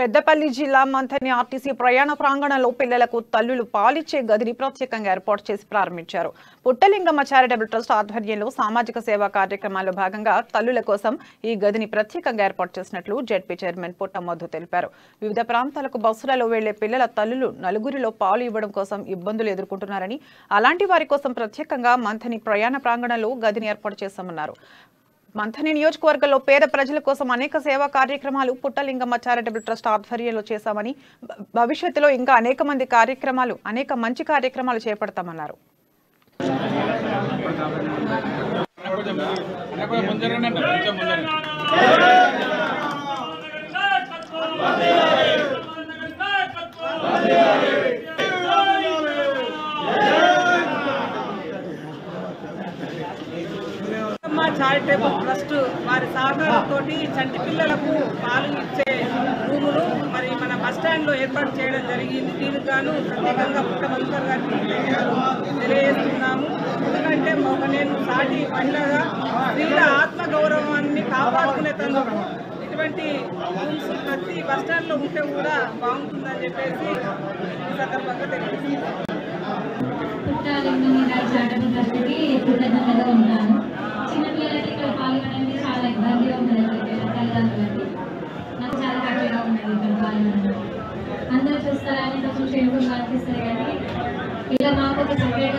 పెద్దపల్లి జిల్లా మంథని ఆర్టీసీ ప్రయాణ ప్రాంగణంలో పిల్లలకు తల్లులు పాలిచ్చే గదిని ప్రత్యేకంగా ఏర్పాటు చేసి ప్రారంభించారు పుట్టలింగమ్మ చారిటబుల్ ట్రస్ట్ ఆధ్వర్యంలో సామాజిక సేవా కార్యక్రమాల్లో భాగంగా తల్లుల కోసం ఈ గదిని ప్రత్యేకంగా ఏర్పాటు చేసినట్లు జెడ్పీ చైర్మన్ పుట్ట మధు తెలిపారు వివిధ ప్రాంతాలకు బస్సులలో వెళ్లే పిల్లల తల్లులు నలుగురిలో పాలు ఇవ్వడం కోసం ఇబ్బందులు ఎదుర్కొంటున్నారని అలాంటి వారి కోసం ప్రత్యేకంగా మంథని ప్రయాణ ప్రాంగణంలో గదిని ఏర్పాటు చేశామన్నారు మంథని నియోజకవర్గంలో పేద ప్రజల కోసం అనేక సేవా కార్యక్రమాలు పుట్టలింగమ్మ చారిటబుల్ ట్రస్ట్ ఆధ్వర్యంలో చేశామని భ- భవిష్యత్తులో ఇంకా అనేక మంది కార్యక్రమాలు అనేక మంచి కార్యక్రమాలు చేపడతామన్నారు కొంచెం ముందరండి అన్న, కొంచెం ముందరండి. అమ్మ చారిటబుల్ ట్రస్ట్ వారి సహకారంతో చంటి పిల్లలకు పాలు ఇచ్చే రూములు మరి మన బస్ స్టాండ్ లో ఏర్పాటు చేయడం జరిగింది దీనికి గాను ప్రత్యేకంగా పుట్టమంతర్ గారికి ధన్యవాదాలు తెలియజేస్తున్నాము ఎందుకంటే ఒక నేను సాటి మహిళగా స్త్రీల ఆత్మ గౌరవాన్ని కాపాడుకునే తను ఇటువంటి రూమ్స్ ప్రతి బస్ స్టాండ్ లో ఉంటే కూడా బాగుంటుందని చెప్పేసి ఈ సందర్భంగా తెలియజేస్తున్నాను పుట్టాలని చాటలు ట్రస్ట్కి కృతజ్ఞతగా ఉన్నాను చిన్నపిల్లలకి ఇక్కడ పాల్గొనడానికి చాలా ఇబ్బందిగా ఉన్నది ఇక్కడ తల్లిదండ్రులకి నాకు చాలా హ్యాపీగా ఉన్నది ఇక్కడ పాల్గొనడం అందరూ చూస్తారని కొంచెం షేపుగా అనిపిస్తుంది కానీ ఇలా మాకు ఒక సెపరేట్